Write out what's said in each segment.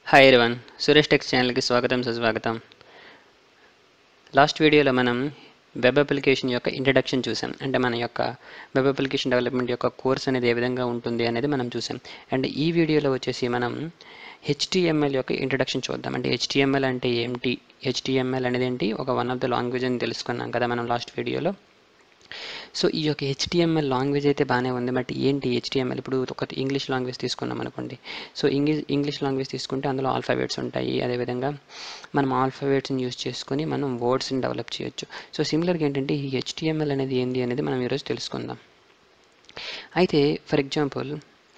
hi everyone Suresh tax ఛానల్కి స్వాగతం సుస్వాగతం లాస్ట్ వీడియోలో మనం వెబ్ అప్లికేషన్ యొక్క ఇంట్రడక్షన్ చూసాం అంటే మన యొక్క వెబ్ అప్లికేషన్ డెవలప్మెంట్ యొక్క కోర్స్ అనేది ఏ విధంగా ఉంటుంది అనేది మనం చూసాం అండ్ ఈ వీడియోలో వచ్చేసి మనం హెచ్టిఎంఎల్ యొక్క ఇంట్రడక్షన్ చూద్దాం అంటే హెచ్టిఎంఎల్ అంటే ఏంటి హెచ్టిఎంఎల్ అనేది ఏంటి ఒక వన్ ఆఫ్ ద లాంగ్వేజ్ అని తెలుసుకున్నాం కదా మనం లాస్ట్ వీడియోలో సో ఈ యొక్క హెచ్టిఎంఎల్ లాంగ్వేజ్ అయితే బాగానే ఉంది బట్ ఏంటి హెచ్టిఎంఎల్ ఇప్పుడు ఒక ఇంగ్లీష్ లాంగ్వేజ్ తీసుకున్నాం అనుకోండి సో ఇంగ్లీష్ ఇంగ్లీష్ లాంగ్వేజ్ తీసుకుంటే అందులో ఆల్ఫాబెట్స్ ఉంటాయి అదేవిధంగా మనం ఆల్ఫాబెట్స్ని యూస్ చేసుకొని మనం వర్డ్స్ని డెవలప్ చేయొచ్చు సో సిమిలర్గా ఏంటంటే ఈ హెచ్టిఎంఎల్ అనేది ఏంటి అనేది మనం ఈరోజు తెలుసుకుందాం అయితే ఫర్ ఎగ్జాంపుల్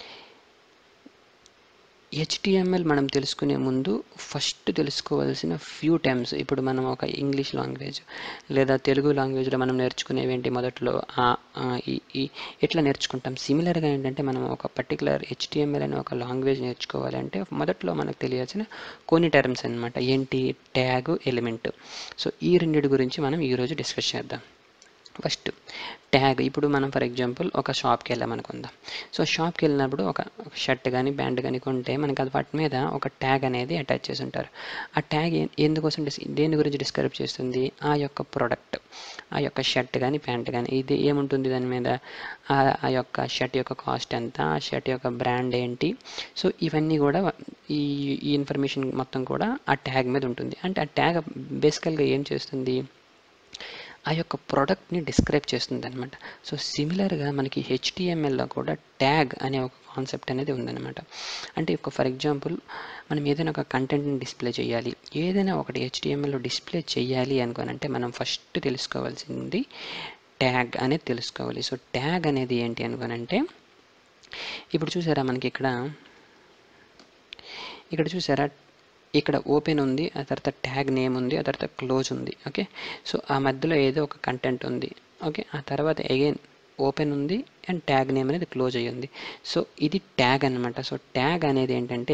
హెచ్టిఎంఎల్ మనం తెలుసుకునే ముందు ఫస్ట్ తెలుసుకోవాల్సిన ఫ్యూ టైమ్స్ ఇప్పుడు మనం ఒక ఇంగ్లీష్ లాంగ్వేజ్ లేదా తెలుగు లాంగ్వేజ్లో మనం నేర్చుకునేవి ఏంటి మొదట్లో ఆ, ఆ, ఈ ఈ ఎట్లా నేర్చుకుంటాం సిమిలర్గా ఏంటంటే మనం ఒక పర్టికులర్ హెచ్టిఎంఎల్ అనే ఒక లాంగ్వేజ్ నేర్చుకోవాలంటే మొదట్లో మనకు తెలియాల్సిన కొన్ని టర్మ్స్ అన్నమాట ఏంటి ట్యాగ్ ఎలిమెంట్ సో ఈ రెండింటి గురించి మనం ఈరోజు డిస్కస్ చేద్దాం ఫస్ట్ ట్యాగ్ ఇప్పుడు మనం ఫర్ ఎగ్జాంపుల్ ఒక షాప్కి వెళ్ళామనుకుందాం సో షాప్కి వెళ్ళినప్పుడు ఒక షర్ట్ కానీ ప్యాంట్ కానీ కొంటే మనకి అది వాటి మీద ఒక ట్యాగ్ అనేది అటాచ్ చేసి ఉంటారు ఆ ట్యాగ్ ఏ- ఎందుకోసం డిస్ దేని గురించి డిస్క్రైబ్ చేస్తుంది ఆ యొక్క ప్రోడక్ట్ ఆ యొక్క షర్ట్ కానీ ప్యాంట్ కానీ ఇది ఏముంటుంది దాని మీద ఆ ఆ యొక్క షర్ట్ యొక్క కాస్ట్ ఎంత ఆ షర్ట్ యొక్క బ్రాండ్ ఏంటి సో ఇవన్నీ కూడా ఈ ఈ ఇన్ఫర్మేషన్ మొత్తం కూడా ఆ ట్యాగ్ మీద ఉంటుంది అంటే ఆ ట్యాగ్ బేసికల్గా ఏం చేస్తుంది ఆ యొక్క ప్రోడక్ట్ని డిస్క్రైబ్ చేస్తుంది అనమాట సో సిమిలర్గా మనకి హెచ్టిఎంఎల్లో కూడా ట్యాగ్ అనే ఒక కాన్సెప్ట్ అనేది ఉందన్నమాట అంటే ఒక ఫర్ ఎగ్జాంపుల్ మనం ఏదైనా ఒక కంటెంట్ని డిస్ప్లే చేయాలి ఏదైనా ఒకటి హెచ్టిఎంఎల్లో డిస్ప్లే చేయాలి అనుకోనంటే మనం ఫస్ట్ తెలుసుకోవాల్సింది ట్యాగ్ అనేది తెలుసుకోవాలి సో ట్యాగ్ అనేది ఏంటి అనుకోనంటే ఇప్పుడు చూసారా మనకి ఇక్కడ ఇక్కడ చూసారా ఇక్కడ ఓపెన్ ఉంది ఆ తర్వాత ట్యాగ్ నేమ్ ఉంది ఆ తర్వాత క్లోజ్ ఉంది ఓకే సో ఆ మధ్యలో ఏదో ఒక కంటెంట్ ఉంది ఓకే ఆ తర్వాత అగైన్ ఓపెన్ ఉంది అండ్ ట్యాగ్ నేమ్ అనేది క్లోజ్ అయ్యి ఉంది సో ఇది ట్యాగ్ అన్నమాట సో ట్యాగ్ అనేది ఏంటంటే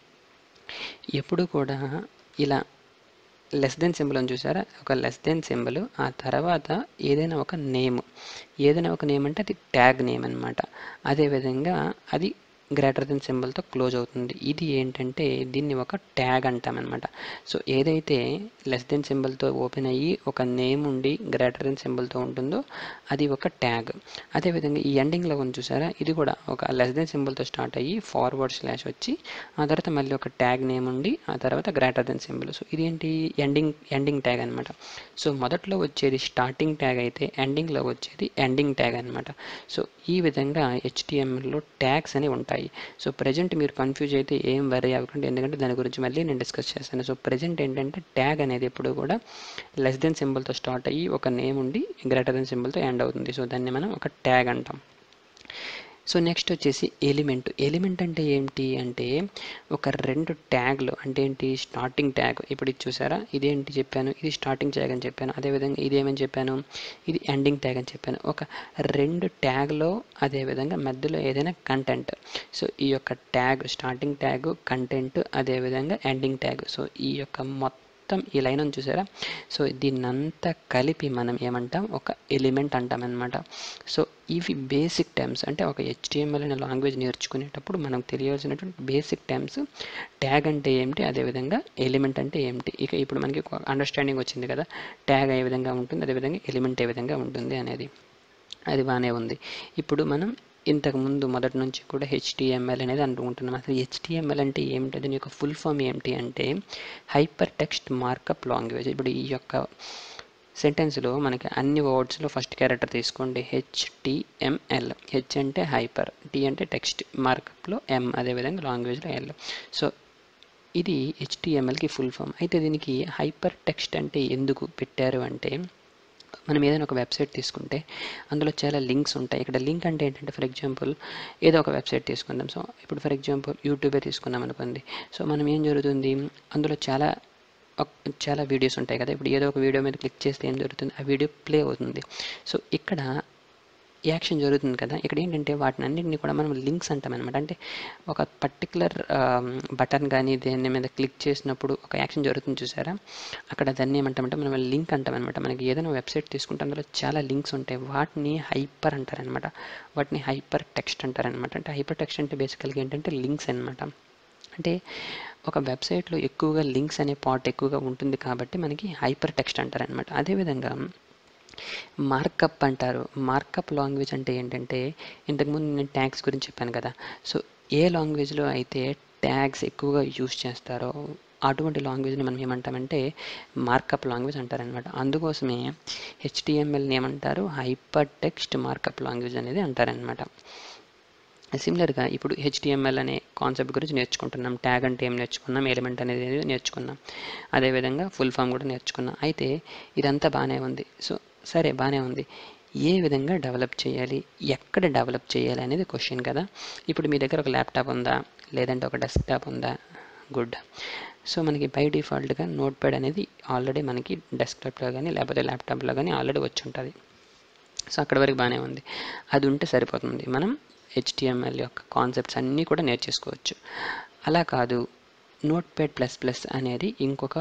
ఎప్పుడు కూడా ఇలా లెస్ దెన్ సింబల్ అని చూసారా ఒక లెస్ దెన్ సింబల్ ఆ తర్వాత ఏదైనా ఒక నేమ్ ఏదైనా ఒక నేమ్ అంటే అది ట్యాగ్ నేమ్ అనమాట అదేవిధంగా అది గ్రేటర్ దెన్ సింబల్తో క్లోజ్ అవుతుంది ఇది ఏంటంటే దీన్ని ఒక ట్యాగ్ అంటామన్నమాట సో ఏదైతే లెస్ దెన్ సింబల్తో ఓపెన్ అయ్యి ఒక నేమ్ ఉండి గ్రేటర్ దెన్ సింబల్తో ఉంటుందో అది ఒక ట్యాగ్ అదేవిధంగా ఈ ఎండింగ్లో ఉంది చూసారా ఇది కూడా ఒక లెస్ దెన్ సింబల్తో స్టార్ట్ అయ్యి ఫార్వర్డ్ స్లాష్ వచ్చి ఆ తర్వాత మళ్ళీ ఒక ట్యాగ్ నేమ్ ఉండి ఆ తర్వాత గ్రేటర్ దెన్ సింబల్ సో ఇదేంటి ఎండింగ్ ఎండింగ్ ట్యాగ్ అనమాట సో మొదట్లో వచ్చేది స్టార్టింగ్ ట్యాగ్ అయితే ఎండింగ్లో వచ్చేది ఎండింగ్ ట్యాగ్ అనమాట సో ఈ విధంగా హెచ్టిఎంఎల్లో ట్యాగ్స్ అనేవి ఉంటాయి సో ప్రజెంట్ మీరు కన్ఫ్యూజ్ అయితే ఏం వరీ అవ్వకండి ఎందుకంటే దాని గురించి మళ్ళీ నేను డిస్కస్ చేస్తాను సో ప్రజెంట్ ఏంటంటే ట్యాగ్ అనేది ఎప్పుడు కూడా లెస్ దెన్ సింబల్తో స్టార్ట్ అయ్యి ఒక నేమ్ ఉండి గ్రేటర్ దెన్ సింబల్తో ఎండ్ అవుతుంది సో దాన్ని మనం ఒక ట్యాగ్ అంటాం సో నెక్స్ట్ వచ్చేసి ఎలిమెంట్ ఎలిమెంట్ అంటే ఏంటి అంటే ఒక రెండు ట్యాగ్లు అంటే ఏంటి స్టార్టింగ్ ట్యాగ్ ఇప్పుడు ఇది చూసారా ఇదేంటి చెప్పాను ఇది స్టార్టింగ్ ట్యాగ్ అని చెప్పాను అదేవిధంగా ఇదేమని చెప్పాను ఇది ఎండింగ్ ట్యాగ్ అని చెప్పాను ఒక రెండు ట్యాగ్లో అదేవిధంగా మధ్యలో ఏదైనా కంటెంట్ సో ఈ యొక్క ట్యాగ్ స్టార్టింగ్ ట్యాగ్ కంటెంట్ అదేవిధంగా ఎండింగ్ ట్యాగ్ సో ఈ యొక్క మొత్తం ఈ లైన్ ఉంది చూసారా సో దీన్నంతా కలిపి మనం ఏమంటాం ఒక ఎలిమెంట్ అంటాం అనమాట సో ఇవి బేసిక్ టర్మ్స్ అంటే ఒక హెచ్టిఎంఎల్ అనే లాంగ్వేజ్ నేర్చుకునేటప్పుడు మనకు తెలియాల్సినటువంటి బేసిక్ టర్మ్స్ ట్యాగ్ అంటే ఏమిటి అదేవిధంగా ఎలిమెంట్ అంటే ఏమిటి ఇక ఇప్పుడు మనకి ఒక అండర్స్టాండింగ్ వచ్చింది కదా ట్యాగ్ ఏ విధంగా ఉంటుంది అదేవిధంగా ఎలిమెంట్ ఏ విధంగా ఉంటుంది అనేది అది బాగానే ఉంది ఇప్పుడు మనం ఇంతకు ముందు మొదటి నుంచి కూడా హెచ్టిఎంఎల్ అనేది అనుకుంటున్నాం అసలు హెచ్టిఎంఎల్ అంటే ఏమిటి దీని యొక్క ఫుల్ ఫామ్ ఏమిటి అంటే హైపర్ టెక్స్ట్ మార్కప్ లాంగ్వేజ్ ఇప్పుడు ఈ యొక్క సెంటెన్స్లో మనకి అన్ని వర్డ్స్లో ఫస్ట్ క్యారెక్టర్ తీసుకోండి హెచ్టిఎంఎల్ హెచ్ అంటే హైపర్ టి అంటే టెక్స్ట్ మార్కప్లో ఎం అదేవిధంగా లాంగ్వేజ్లో ఎల్ సో ఇది హెచ్టిఎంఎల్కి ఫుల్ ఫామ్ అయితే దీనికి హైపర్ టెక్స్ట్ అంటే ఎందుకు పెట్టారు అంటే మనం ఏదైనా ఒక వెబ్సైట్ తీసుకుంటే అందులో చాలా లింక్స్ ఉంటాయి ఇక్కడ లింక్ అంటే ఏంటంటే ఫర్ ఎగ్జాంపుల్ ఏదో ఒక వెబ్సైట్ తీసుకుందాం సో ఇప్పుడు ఫర్ ఎగ్జాంపుల్ యూట్యూబే తీసుకున్నాం అనుకోండి సో మనం ఏం జరుగుతుంది అందులో చాలా ఒక- చాలా వీడియోస్ ఉంటాయి కదా ఇప్పుడు ఏదో ఒక వీడియో మీద క్లిక్ చేస్తే ఏం జరుగుతుంది ఆ వీడియో ప్లే అవుతుంది సో ఇక్కడ యాక్షన్ జరుగుతుంది కదా ఇక్కడ ఏంటంటే వాటిని అన్నింటినీ కూడా మనం లింక్స్ అంటాం అనమాట అంటే ఒక పర్టికులర్ బటన్ కానీ దేని మీద క్లిక్ చేసినప్పుడు ఒక యాక్షన్ జరుగుతుంది చూసారా అక్కడ దాన్ని ఏమంటామంటే మనం లింక్ అంటాం అనమాట మనకి ఏదైనా వెబ్సైట్ తీసుకుంటే అందులో చాలా లింక్స్ ఉంటాయి వాటిని హైపర్ అంటారనమాట వాటిని హైపర్ టెక్స్ట్ అంటారనమాట అంటే హైపర్ టెక్స్ట్ అంటే బేసికల్గా ఏంటంటే లింక్స్ అనమాట అంటే ఒక వెబ్సైట్లో ఎక్కువగా లింక్స్ అనే పార్ట్ ఎక్కువగా ఉంటుంది కాబట్టి మనకి హైపర్ టెక్స్ట్ అంటారు అనమాట అదేవిధంగా మార్కప్ అంటారు మార్కప్ లాంగ్వేజ్ అంటే ఏంటంటే ఇంతకుముందు నేను ట్యాగ్స్ గురించి చెప్పాను కదా సో ఏ లాంగ్వేజ్లో అయితే ట్యాగ్స్ ఎక్కువగా యూజ్ చేస్తారో అటువంటి లాంగ్వేజ్ని మనం ఏమంటామంటే మార్కప్ లాంగ్వేజ్ అంటారనమాట అందుకోసమే హెచ్టిఎంఎల్ని ఏమంటారు హైపర్ టెక్స్ట్ మార్కప్ లాంగ్వేజ్ అనేది అంటారనమాట సిమిలర్గా ఇప్పుడు హెచ్టిఎంఎల్ అనే కాన్సెప్ట్ గురించి నేర్చుకుంటున్నాం ట్యాగ్ అంటే ఏం నేర్చుకున్నాం ఎలిమెంట్ అనేది నేర్చుకున్నాం అదేవిధంగా ఫుల్ ఫామ్ కూడా నేర్చుకున్నాం అయితే ఇదంతా బాగానే ఉంది సో సరే బాగానే ఉంది ఏ విధంగా డెవలప్ చేయాలి ఎక్కడ డెవలప్ చేయాలి అనేది క్వశ్చన్ కదా ఇప్పుడు మీ దగ్గర ఒక ల్యాప్టాప్ ఉందా లేదంటే ఒక డెస్క్టాప్ ఉందా గుడ్ సో మనకి బై డిఫాల్ట్గా నోట్ ప్యాడ్ అనేది ఆల్రెడీ మనకి డెస్క్టాప్లో కానీ లేకపోతే ల్యాప్టాప్లో కానీ ఆల్రెడీ వచ్చి ఉంటుంది సో అక్కడ వరకు బాగానే ఉంది అది ఉంటే సరిపోతుంది మనం హెచ్టిఎంఎల్ యొక్క కాన్సెప్ట్స్ అన్నీ కూడా నేర్చేసుకోవచ్చు అలా కాదు నోట్ ప్యాడ్ ప్లస్ ప్లస్ అనేది ఇంకొక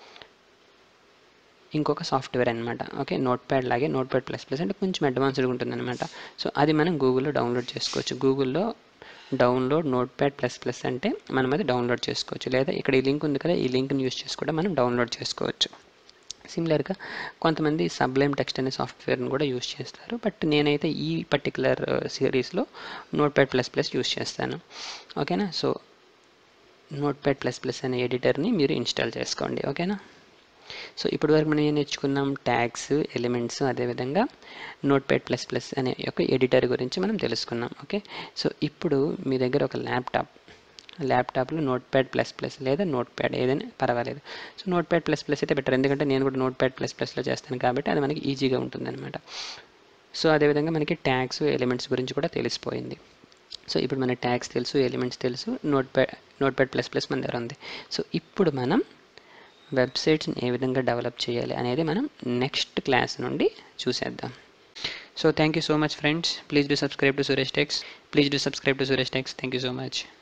ఇంకొక సాఫ్ట్వేర్ అనమాట ఓకే నోట్ ప్యాడ్ లాగే నోట్ ప్యాడ్ ప్లస్ ప్లస్ అంటే కొంచెం అడ్వాన్స్డ్గా ఉంటుందన్నమాట సో అది మనం గూగుల్లో డౌన్లోడ్ చేసుకోవచ్చు గూగుల్లో download Notepad plus plus అంటే మనం అది డౌన్లోడ్ చేసుకోవచ్చు లేదా ఇక్కడ ఈ లింక్ ఉంది కదా ఈ లింక్ని యూస్ చేసి కూడా మనం డౌన్లోడ్ చేసుకోవచ్చు సిమిలర్గా కొంతమంది సబ్లైమ్ టెక్స్ట్ అనే సాఫ్ట్వేర్ని కూడా యూస్ చేస్తారు బట్ నేనైతే ఈ పర్టికులర్ సిరీస్లో Notepad plus plus use చేస్తాను ఓకేనా so Notepad plus plus అనే ఎడిటర్ని మీరు ఇన్స్టాల్ చేసుకోండి ఓకేనా సో ఇప్పటి వరకు మనం ఏం నేర్చుకున్నాం ట్యాగ్స్ ఎలిమెంట్స్ అదేవిధంగా నోట్ ప్యాడ్ ప్లస్ ప్లస్ అనే యొక్క ఎడిటర్ గురించి మనం తెలుసుకున్నాం ఓకే సో ఇప్పుడు మీ దగ్గర ఒక ల్యాప్టాప్ ల్యాప్టాప్లో నోట్ ప్యాడ్ ప్లస్ ప్లస్ లేదా నోట్ ప్యాడ్ ఏదైనా పర్వాలేదు so Notepad plus plus అయితే బెటర్ ఎందుకంటే నేను కూడా నోట్ ప్యాడ్ ప్లస్ ప్లస్లో చేస్తాను కాబట్టి అది మనకి ఈజీగా ఉంటుందన్నమాట సో అదేవిధంగా మనకి ట్యాగ్స్ ఎలిమెంట్స్ గురించి కూడా తెలిసిపోయింది సో ఇప్పుడు మన ట్యాగ్స్ తెలుసు ఎలిమెంట్స్ తెలుసు Notepad Notepad plus plus మన దగ్గర ఉంది సో ఇప్పుడు మనం వెబ్సైట్స్ని ఏ విధంగా డెవలప్ చేయాలి అనేది మనం నెక్స్ట్ క్లాస్ నుండి చూసేద్దాం so thank you so much friends please do subscribe to Suresh Techs please do subscribe to Suresh Techs thank you so much